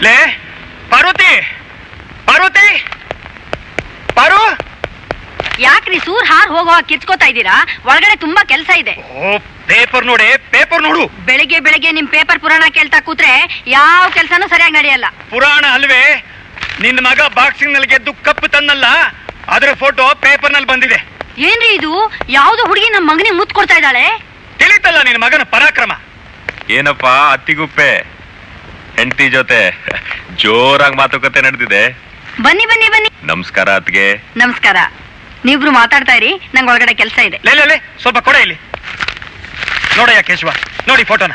ಲೇ ಪಾರ್ವತಿ ಪಾರ್ವತಿ ಪಾರು ಯಾಕ್ರಿ ಸೂರ್ ಹಾರ್ ಹೋಗೋ ಕಿರ್ಚ್ಕೋತಾ ಇದ್ದೀರಾ ಒಳಗಡೆ ತುಂಬಾ ಕೆಲಸ ಇದೆ ಓ ಪೇಪರ್ ನೋಡಿ ಪೇಪರ್ ನೋಡು ಬೆಳಿಗ್ಗೆ ಬೆಳಿಗ್ಗೆ ನಿಮ್ ಪೇಪರ್ ಪುರಾಣ ಕೇಳ್ತಾ ಕೂತ್ರೆ ಯಾವ ಕೆಲ್ಸನೂ ಸರಿಯಾಗಿ ನಡೆಯಲ್ಲ ಪುರಾಣ ಅಲ್ವೇ ನಿನ್ನ ಮಗ ಬಾಕ್ಸಿಂಗ್ ನಲ್ಲಿ ಗೆದ್ದು ಕಪ್ಪು ತನ್ನಲ್ಲ ಅದರ ಫೋಟೋ ಪೇಪರ್ ನಲ್ಲಿ ಬಂದಿದೆ ಏನ್ರಿ ಇದು ಯಾವ್ದೋ ಹುಡುಗಿ ನಮ್ ಮಗನಿಗೆ ಮುತ್ ಕೊಡ್ತಾ ಇದ್ದಾಳೆ ತಿಳಿತಲ್ಲ ನಿನ್ನ ಮಗನ ಪರಾಕ್ರಮ ಏನಪ್ಪ ಅತ್ತಿಗುಪ್ಪೆ ಹೆಂಡತಿ ಜೊತೆ ಜೋರಾಗಿ ಮಾತುಕತೆ ನಡೆದಿದೆ ಬನ್ನಿ ಬನ್ನಿ ಬನ್ನಿ ನಮಸ್ಕಾರ ಅತ್ಗೆ ನಮಸ್ಕಾರ ನೀವಿಬ್ರು ಮಾತಾಡ್ತಾ ಇರಿ ನಂಗೆ ಒಳಗಡೆ ಕೆಲಸ ಇದೆ ಲೇ ಲೇ, ಲೇ ಸ್ವಲ್ಪ ಕೊಡ ಇಲ್ಲಿ ನೋಡಯ್ಯ ಕೇಶವ ನೋಡಿ ಫೋಟೋನ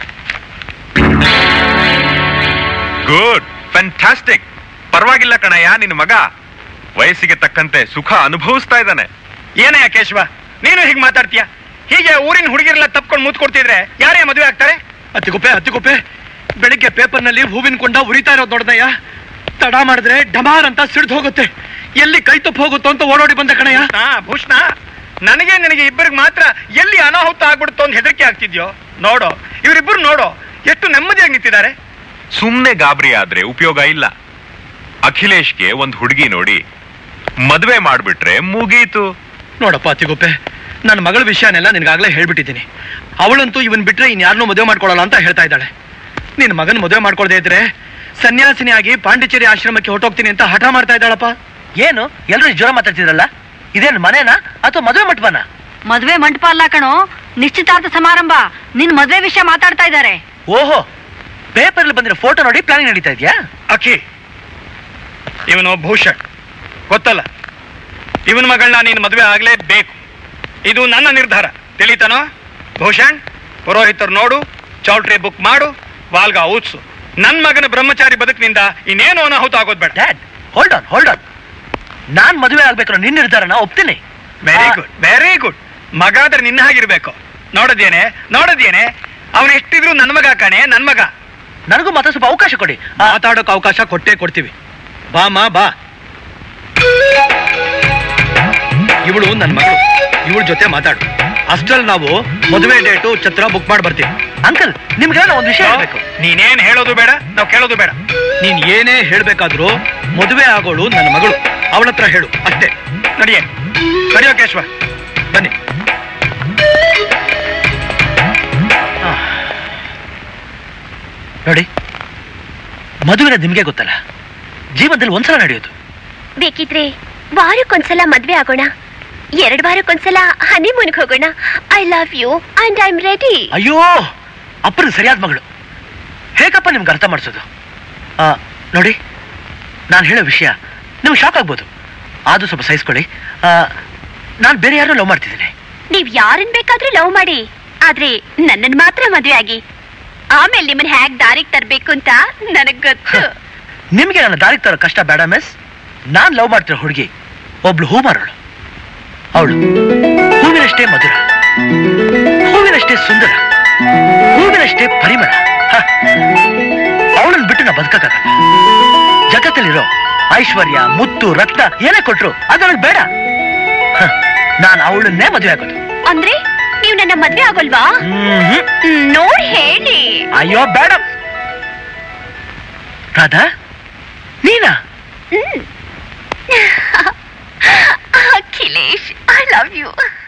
ಗುಡ್ ಫ್ಯಾಂಟಾಸ್ಟಿಕ್ ಪರವಾಗಿಲ್ಲ ಕಣಯ್ಯ ನಿನ್ನ ಮಗ ವಯಸ್ಸಿಗೆ ತಕ್ಕಂತೆ ಸುಖ ಅನುಭವಿಸ್ತಾ ಇದ್ದಾನೆ ಏನಯ್ಯ ಕೇಶವ ನೀನು ಹೀಗೆ ಮಾತಾಡ್ತೀಯ ಹೀಗೆ ಊರಿನ ಹುಡುಗಿರೆಲ್ಲ ತಪ್ಕೊಂಡು ಮೂತ್ ಕೊಡ್ತಿದ್ರೆ ಯಾರೇ ಮದುವೆ ಆಗ್ತಾರೆ ಅತ್ತಿಗುಪ್ಪೆ ಅತ್ತಿಗುಪ್ಪೆ ಬೆಳಿಗ್ಗೆ ಪೇಪರ್ನಲ್ಲಿ ಹೂವಿನ ಕೊಂಡ ಉರಿತಾ ಇರೋದು ನೋಡ್ದಯ್ಯ ತಡ ಮಾಡಿದ್ರೆ ಡಮಾರ್ ಅಂತ ಸಿಡ್ದು ಹೋಗುತ್ತೆ ಎಲ್ಲಿ ಕೈ ತಪ್ಪು ಹೋಗುತ್ತೋ ಅಂತ ಓಡೋಡಿ ಬಂದ ಕಣಯ್ಯ ಹಾ ಭೂಷಣ ನನಗೆ ನನಗೆ ಇಬ್ಬರಿಗೆ ಮಾತ್ರ ಎಲ್ಲಿ ಅನಾಹುತ ಆಗ್ಬಿಡುತ್ತೋ ಅಂತ ಹೆದರಿಕೆ ಆಗ್ತಿದ್ಯೋ ನೋಡು ಇವರಿಬ್ಬರು ನೋಡು ಎಷ್ಟು ನೆಮ್ಮದಿಯಾಗಿ ನಿಂತಿದ್ದಾರೆ ಸುಮ್ನೆ ಗಾಬರಿ ಆದ್ರೆ ಉಪಯೋಗ ಇಲ್ಲ ಅಖಿಲೇಶ್ಗೆ ಒಂದ್ ಹುಡುಗಿ ನೋಡಿ ಮದ್ವೆ ಮಾಡ್ಬಿಟ್ರೆ ಮುಗೀತು ನೋಡಪ್ಪ ಅತ್ತಿಗುಪ್ಪೆ ನನ್ನ ಮಗಳ ವಿಷಯನೆಲ್ಲ ನಿನಗಾಗ್ಲೇ ಹೇಳ್ಬಿಟ್ಟಿದ್ದೀನಿ ಅವಳಂತೂ ಇವನ್ ಬಿಟ್ರೆ ಇನ್ಯಾರನ್ನೂ ಮದುವೆ ಮಾಡ್ಕೊಳ್ಳಲ್ಲ ಅಂತ ಹೇಳ್ತಾ ಇದ್ದಾಳೆ ನಿನ್ನ ಮಗನ ಮದುವೆ ಮಾಡ್ಕೊಳ್ದೇ ಇದ್ರೆ ಸನ್ಯಾಸಿನಿಯಾಗಿ ಪಾಂಡಿಚೇರಿ ಆಶ್ರಮಕ್ಕೆ ಹೊರಟೋಗ್ತೀನಿ ಅಂತ ಹಠ ಮಾಡ್ತಾ ಇದ್ದಾಳಪ್ಪ ಏನು ಎಲ್ರು ಜ್ವರ ಮಾತಾಡ್ತಿದ್ರಲ್ಲ ಇದೇನು ಮನೇನಾ ಅಥವಾ ಮದುವೆ ಮಂಟಪನ ಮದ್ವೆ ಮಂಟಪ ಅಲ್ಲ ಕಣೋ ನಿಶ್ಚಿತಾರ್ಥ ಸಮಾರಂಭ ನಿನ್ ಮದ್ವೆ ವಿಷಯ ಮಾತಾಡ್ತಾ ಇದ್ದಾರೆ ಓಹೋ ಪೇಪರ್ ಬಂದಿರೋ ಫೋಟೋ ನೋಡಿ ಪ್ಲಾನಿಂಗ್ ನಡೀತಾ ಇದೆಯಾ ಅಖಿ ಇವನು ಭೂಷಣ್ ಗೊತ್ತಲ್ಲ ಇವನ ಮಗಳನ್ನ ನೀನು ಮದುವೆ ಆಗ್ಲೇಬೇಕು ಇದು ನನ್ನ ನಿರ್ಧಾರ ತಿಳಿತನೋ ಭೂಷಣ್ ಪುರೋಹಿತರು ನೋಡು ಚೌಲ್ಟ್ರಿ ಬುಕ್ ಮಾಡು ವಾಲ್ಗ ಊದ್ಸು ನನ್ನ ಮಗನ ಬ್ರಹ್ಮಚಾರಿ ಬದುಕಿನಿಂದ ಇನ್ನೇನು ಅನಾಹುತ ಆಗೋದ್ ಬೇಡ dad hold on hold on ನಾನ್ ಮದುವೆ ಆಗ್ಬೇಕು ನಿನ್ನ ನಿರ್ಧಾರನ ಒಪ್ತೀನಿ ವೆರಿ ಆ, ಗುಡ್ ವೆರಿ ಗುಡ್ ಮಗ ಆದ್ರೆ ನಿನ್ನ ಹಾಗಿರ್ಬೇಕು ನೋಡದೇನೆ ನೋಡದೇನೆ ಅವನು ಎಷ್ಟಿದ್ರು ನನ್ನ ಮಗ ಕಾಣೆ ನನ್ನ ಮಗ ನನಗೂ ಮತ್ತೆ ಸ್ವಲ್ಪ ಅವಕಾಶ ಕೊಡಿ ಆ, ಮಾತಾಡೋಕೆ ಅವಕಾಶ ಕೊಟ್ಟೇ ಕೊಡ್ತೀವಿ ಬಾಮ ಬಾ ಇವಳು ನನ್ನ ಮಗಳು ಇವಳ ಜೊತೆ ಮಾತಾಡು ಅಷ್ಟ್ರಲ್ಲಿ ನಾವು ಮದುವೆ ಡೇಟು ಛತ್ರ ಬುಕ್ ಮಾಡಿ ಬರ್ತೀವಿ ಅಂಕಲ್ ನಿಮ್ಗೆ ನಾನು ಒಂದು ವಿಷಯ ಹೇಳ್ಬೇಕು ನೀನೇನ್ ಹೇಳೋದು ಬೇಡ ನಾವು ಕೇಳೋದು ಬೇಡ ನೀನ್ ಏನೇ ಹೇಳ್ಬೇಕಾದ್ರೂ ಮದುವೆ ಆಗೋಳು ನನ್ನ ಮಗಳು ಅವಳ ಹತ್ರ ಹೇಳು ಅಷ್ಟೇ ನಡಿಯೇ ನಡಿಯೋ ಕೇಶವ ಬನ್ನಿ ನೋಡಿ ಮದುವೆನ ನಿಮ್ಗೆ ಗೊತ್ತಲ್ಲ ಜೀವನದಲ್ಲಿ ಒಂದ್ಸಲ ನಡೆಯೋದು ಬೇಕಿದ್ರೆ ವಾರಕ್ಕೊಂದ್ಸಲ ಮದ್ವೆ ಆಗೋಣ ಎರಡ್ ವಾರಕ್ಕೊಂದ್ಸಲ ಹನಿಮೂನ್ಗೆ ಹೋಗೋಣ I love you and I am ready ಅಯ್ಯೋ ಅಪ್ಪನ ಸರಿಯಾದ ಮಗಳು ಹೇಗಪ್ಪ ನಿಮ್ಗೆ ಅರ್ಥ ಮಾಡಿಸೋದು ಆ, ನೋಡಿ ನಾನು ಹೇಳೋ ವಿಷಯ ನಿಮ್ಗೆ ಶಾಕ್ ಆಗ್ಬೋದು ಆದ್ರೂ ಸ್ವಲ್ಪ ಸಹಿಸ್ಕೊಳ್ಳಿ ನಾನು ಬೇರೆ ಯಾರೋ ಲವ್ ಮಾಡ್ತಿದ್ದೀನಿ ನೀವ್ ಯಾರನ್ ಬೇಕಾದ್ರೂ ಲವ್ ಮಾಡಿ ಆದ್ರೆ ನನ್ನನ್ ಮಾತ್ರ ಮದ್ವೆ ಆಗಿ ಆಮೇಲೆ ನಿಮ್ಮನ್ ಹ್ಯಾಗ್ ದಾರಿಗೆ ತರ್ಬೇಕು ಅಂತ ನನಗ್ ಗೊತ್ತು ನಿಮಗೆ ನನ್ನ ದಾರಿಗೆ ತರೋ ಕಷ್ಟ ಬೇಡ ಮಿಸ್ ನಾನು ಲವ್ ಮಾಡ್ತಿರೋ ಹುಡುಗಿ ಒಬ್ಳು ಹೂ ಮಾರೋಳು ಅವಳು ಹೂವಿನಷ್ಟೇ ಮಧುರ ಹೂವಿನಷ್ಟೇ ಸುಂದರ ಹೂವಿನಷ್ಟೇ ಪರಿಮಳ ಅವಳನ್ನು ಬಿಟ್ಟು ನಾ ಬದುಕಕ್ಕಾಗಲ್ಲ ಜಗತ್ತಲ್ಲಿರೋ ಐಶ್ವರ್ಯ ಮುತ್ತು ರಕ್ತ ಏನೇ ಕೊಟ್ರು ಅದು ನನಗೆ ಬೇಡ ನಾನು ಅವಳನ್ನೇ ಮದುವೆ ಆಗೋದು ಅಂದ್ರೆ ನೀವ್ ನನ್ನ ಮದ್ವೆ ಆಗೋಲ್ವಾ ಮ್ಹ್ಮ್. ಹ್ಮ್, ನೋಡ್ ಹೇಳಿ ಅಯ್ಯೋ ಬೇಡ ರಾಧಾ ನೀನಾ ಅಖಿಲೇಶ್ ಐ ಲವ್ ಯು